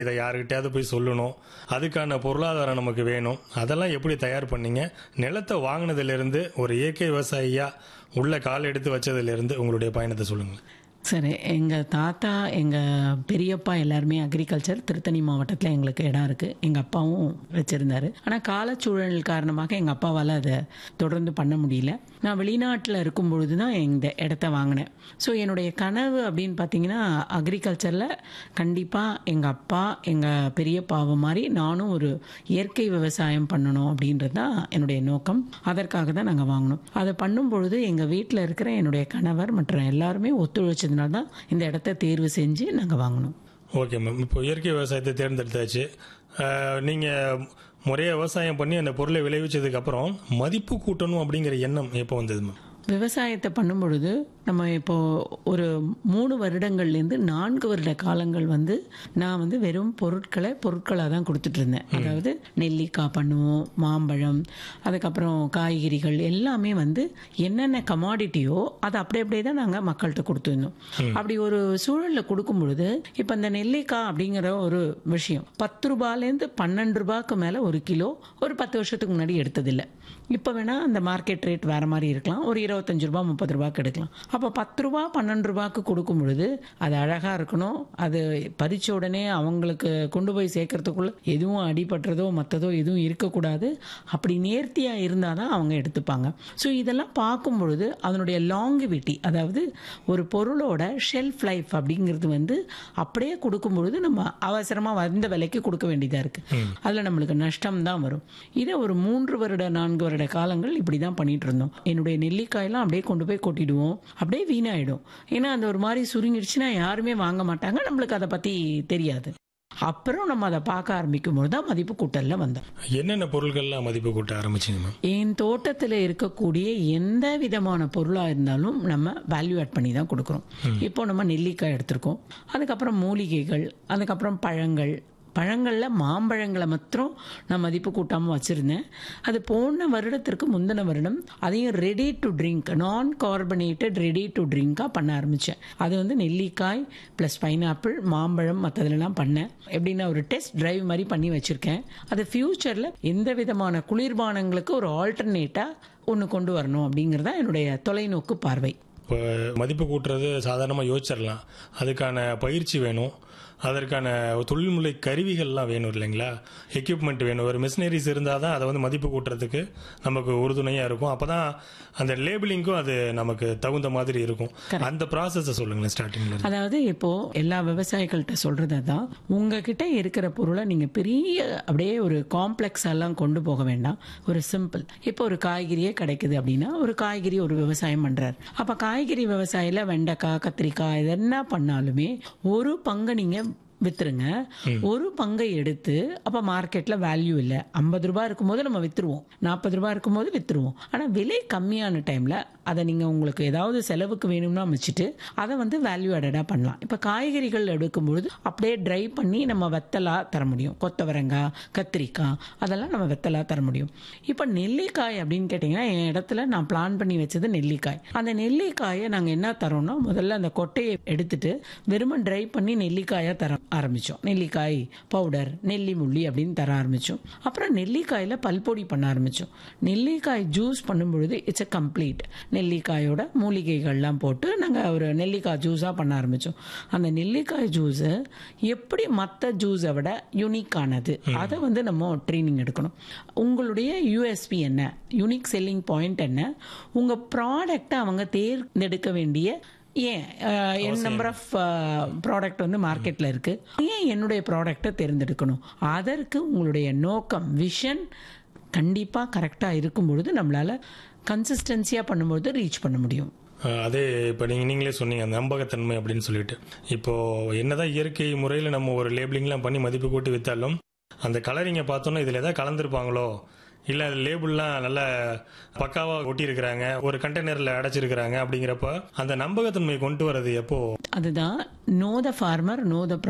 இதை யாருக்கிட்டையாவது போய் சொல்லணும் அதுக்கான பொருளாதாரம் நமக்கு வேணும் அதெல்லாம் எப்படி தயார் பண்ணீங்க நிலத்தை வாங்கினதுலேருந்து ஒரு இயற்கை விவசாயியா உள்ள கால் எடுத்து வச்சதுலேருந்து உங்களுடைய பயணத்தை சொல்லுங்க சரி எங்கள் தாத்தா எங்கள் பெரியப்பா எல்லாருமே அக்ரிகல்ச்சர் திருத்தணி மாவட்டத்தில் எங்களுக்கு இடம் இருக்குது எங்கள் அப்பாவும் வச்சுருந்தாரு ஆனால் காலச்சூழல் காரணமாக எங்கள் அப்பாவால் அதை தொடர்ந்து பண்ண முடியல நான் வெளிநாட்டில் இருக்கும் பொழுது தான் இந்த இடத்த வாங்கினேன் ஸோ என்னுடைய கனவு அப்படின்னு பார்த்தீங்கன்னா அக்ரிகல்ச்சரில் கண்டிப்பாக எங்கள் அப்பா எங்கள் பெரியப்பாவை மாதிரி நானும் ஒரு இயற்கை விவசாயம் பண்ணணும் அப்படின்றது தான் என்னுடைய நோக்கம் அதற்காக தான் நாங்கள் வாங்கினோம் அதை பண்ணும் பொழுது எங்கள் வீட்டில் இருக்கிற என்னுடைய கணவர் மற்ற எல்லாருமே ஒத்துழைச்சதுனால தான் இந்த இடத்த தேர்வு செஞ்சு நாங்கள் வாங்கினோம் ஓகே மேம் இப்போ இயற்கை விவசாயத்தை தேர்ந்தெடுத்தாச்சு அஹ், நீங்க முறையாக விவசாயம் பண்ணி அந்த பொருளை விளைவிச்சதுக்கு அப்புறம் மதிப்பு கூட்டணும் அப்படிங்கிற எண்ணம் எப்போ வந்தது மேம் விவசாயத்தை பண்ணும் பொழுது நம்ம இப்போ ஒரு மூணு வருடங்கள்லேருந்து நான்கு வருட காலங்கள் வந்து நான் வந்து வெறும் பொருட்களை பொருட்களாக தான் கொடுத்துட்டு இருந்தேன் அதாவது நெல்லிக்காய் பண்ணுவோம் மாம்பழம் அதுக்கப்புறம் காய்கறிகள் எல்லாமே வந்து என்னென்ன கமாடிட்டியோ அதை அப்படியே அப்படியே தான் நாங்கள் மக்கள்கிட்ட கொடுத்துருந்தோம் அப்படி ஒரு சூழலில் கொடுக்கும் பொழுது இப்போ இந்த நெல்லிக்காய் அப்படிங்கிற ஒரு விஷயம் பத்து ரூபாயிலேருந்து பன்னெண்டு ரூபாய்க்கு மேலே ஒரு கிலோ ஒரு பத்து வருஷத்துக்கு முன்னாடி எடுத்ததில்லை இப்போ வேணா அந்த மார்க்கெட் ரேட் வேற மாதிரி இருக்கலாம் ஒரு இருபத்தஞ்சு ரூபா முப்பது ரூபாய்க்கு எடுக்கலாம் அப்போ பத்து ரூபா பன்னெண்டு ரூபாய்க்கு கொடுக்கும் பொழுது அது அழகா இருக்கணும் அது பறிச்ச உடனே அவங்களுக்கு கொண்டு போய் சேர்க்கறதுக்குள்ள எதுவும் அடிபட்டுறதோ மற்றதோ எதுவும் இருக்கக்கூடாது அப்படி நேர்த்தியா இருந்தால் தான் அவங்க எடுத்துப்பாங்க ஸோ இதெல்லாம் பார்க்கும் பொழுது அதனுடைய லாங்கிவிட்டி அதாவது ஒரு பொருளோட ஷெல்ஃப் லைஃப் அப்படிங்கிறது வந்து அப்படியே கொடுக்கும் பொழுது நம்ம அவசரமா வந்த விலைக்கு கொடுக்க வேண்டியதா இருக்கு அதுல நம்மளுக்கு நஷ்டம் தான் வரும் இதை ஒரு மூன்று வருட நான்கு வருட காலங்கள் இப்படி தான் பண்ணிட்டு இருந்தோம் என்னுடைய நெல்லிக்காயெல்லாம் அப்படியே கொண்டு போய் கொட்டிடுவோம் அப்படியே வீணாயிடும் ஏன்னா அந்த ஒரு மாதிரி சுருங்கிடுச்சுன்னா யாருமே வாங்க மாட்டாங்க நம்மளுக்கு அதை பத்தி தெரியாது அப்புறம் நம்ம அதை பார்க்க ஆரம்பிக்கும் போது தான் மதிப்பு கூட்டல்ல வந்தோம் என்னென்ன பொருட்கள்லாம் மதிப்பு கூட்ட ஆரம்பிச்சிங்க மேம் என் தோட்டத்தில் இருக்கக்கூடிய எந்த விதமான பொருளாக இருந்தாலும் நம்ம வேல்யூ ஆட் பண்ணி தான் கொடுக்குறோம் இப்போ நம்ம நெல்லிக்காய் எடுத்திருக்கோம் அதுக்கப்புறம் மூலிகைகள் அதுக்கப்புறம் பழங்கள் பழங்களில் மாம்பழங்களை மாத்திரம் நான் மதிப்பு கூட்டாமல் வச்சுருந்தேன் அது போன வருடத்திற்கு முந்தின வருடம் அதையும் ரெடி டு ட்ரிங்க் நான் கார்பனேட்டட் ரெடி டு ட்ரிங்காக பண்ண ஆரம்பித்தேன் அது வந்து நெல்லிக்காய் ப்ளஸ் பைனாப்பிள் மாம்பழம் மற்றதுலலாம் பண்ணேன் எப்படின்னா ஒரு டெஸ்ட் டிரைவ் மாதிரி பண்ணி வச்சுருக்கேன் அது ஃப்யூச்சரில் எந்த விதமான குளிர்பானங்களுக்கு ஒரு ஆல்டர்னேட்டாக ஒன்று கொண்டு வரணும் அப்படிங்கிறது தான் என்னுடைய தொலைநோக்கு பார்வை இப்போ மதிப்பு கூட்டுறது சாதாரணமாக யோசிச்சிடலாம் அதுக்கான பயிற்சி வேணும் அதற்கான தொழில்முறை கருவிகள்லாம் வேணும் இல்லைங்களா எக்யூப்மெண்ட் வேணும் ஒரு மிஷினரிஸ் இருந்தால் தான் அதை வந்து மதிப்பு கூட்டுறதுக்கு நமக்கு உறுதுணையாக இருக்கும் அப்போ தான் அந்த லேபிளிங்க்கும் அது நமக்கு தகுந்த மாதிரி இருக்கும் அந்த ப்ராசஸை சொல்லுங்களேன் ஸ்டார்டிங்கில் அதாவது இப்போ எல்லா விவசாயிகள்கிட்ட சொல்றது தான் உங்ககிட்ட இருக்கிற பொருளை நீங்க பெரிய அப்படியே ஒரு காம்ப்ளெக்ஸ் எல்லாம் கொண்டு போக வேண்டாம் ஒரு சிம்பிள் இப்போ ஒரு காய்கறியே கிடைக்குது அப்படின்னா ஒரு காய்கறி ஒரு விவசாயம் பண்றாரு அப்ப காய்கறி விவசாயில வெண்டைக்காய் கத்திரிக்காய் இது என்ன பண்ணாலுமே ஒரு பங்கு நீங்க வித்துருங்க ஒரு பங்கை எடுத்து அப்ப மார்க்கெட்ல வேல்யூ இல்லை ஐம்பது ரூபாய் இருக்கும்போது நம்ம வித்துருவோம் நாற்பது ரூபாய் இருக்கும்போது வித்துருவோம் ஆனா விலை கம்மியான டைம்ல அதை நீங்க உங்களுக்கு ஏதாவது செலவுக்கு வேணும்னா வச்சுட்டு அதை வந்து வேல்யூ ஆடடா பண்ணலாம் இப்ப காய்கறிகள் எடுக்கும்பொழுது அப்படியே ட்ரை பண்ணி நம்ம வெத்தலா தர முடியும் கொத்தவரங்காய் கத்திரிக்காய் அதெல்லாம் நம்ம வெத்தலா தர முடியும் இப்ப நெல்லிக்காய் அப்படின்னு கேட்டீங்கன்னா என் இடத்துல நான் பிளான் பண்ணி வச்சது நெல்லிக்காய் அந்த நெல்லிக்காயை நாங்க என்ன தரோம்னா முதல்ல அந்த கொட்டையை எடுத்துட்டு வெறுமன் ட்ரை பண்ணி நெல்லிக்காயா தர ஆரம்பிச்சோம் நெல்லிக்காய் பவுடர் நெல்லி முள்ளி அப்படின்னு தர ஆரம்பிச்சோம் அப்புறம் நெல்லிக்காயில பல்பொடி பண்ண ஆரம்பிச்சோம் நெல்லிக்காய் ஜூஸ் பண்ணும்பொழுது இட்ஸ் a கம்ப்ளீட் நெல்லிக்காயோட மூலிகைகள்லாம் போட்டு நாங்கள் ஒரு நெல்லிக்காய் ஜூஸாக பண்ண ஆரம்பித்தோம் அந்த நெல்லிக்காய் ஜூஸு எப்படி மற்ற ஜூஸை விட யூனிக்கானது அதை வந்து நம்ம ட்ரைனிங் எடுக்கணும் உங்களுடைய யூஎஸ்பி என்ன யூனிக் செல்லிங் பாயிண்ட் என்ன உங்கள் ப்ராடக்டை அவங்க தேர்ந்தெடுக்க வேண்டிய ஏன் என் நம்பர் ஆஃப் ப்ராடக்ட் வந்து மார்க்கெட்டில் இருக்கு ஏன் என்னுடைய ப்ராடக்டை தேர்ந்தெடுக்கணும் அதற்கு உங்களுடைய நோக்கம் விஷன் கண்டிப்பாக கரெக்டாக இருக்கும் பொழுது நம்மளால கன்சிஸ்டன்சியாக பண்ணும்பொழுது ரீச் பண்ண முடியும் அஹ் அதே இப்போ நீங்கள் நீங்களே சொன்னீங்க அந்த நம்பகத்தன்மை அப்படின்னு சொல்லிட்டு இப்போ என்னதான் இயற்கை முறையில் நம்ம ஒரு லேபிளிங்லாம் பண்ணி மதிப்பு கூட்டி வித்தாலும் அந்த கலரிங்கை பார்த்தோன்னா இதில் எதாவது கலந்துருப்பாங்களோ இல்லை லேபிள்லாம் நல்லா பக்காவாக ஒட்டியிருக்கிறாங்க ஒரு கண்டெய்னரில் அடைச்சிருக்கிறாங்க அப்படிங்கிறப்ப அந்த நம்பகத்தன்மை கொண்டு வர்றது எப்போ அதுதான் know the farmer know the product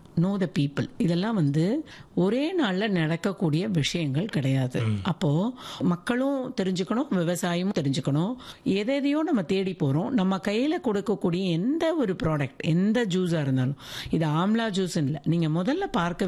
know the people இதெல்லாம் வந்து ஒரே நாள்ல நடக்கக்கூடிய விஷயங்கள் கிடையாது அப்போ மக்களும் தெரிஞ்சுக்கணும் விவசாயமும் தெரிஞ்சுக்கணும் எதையோ நம்ம தேடி போறோம் நம்ம கையில கொடுக்கக்கூடிய எந்த ஒரு ப்ராடக்ட் எந்த ஜூஸா இருந்தாலும் இது ஆம்லா ஜூஸ் இல்லை நீங்க முதல்ல பார்க்க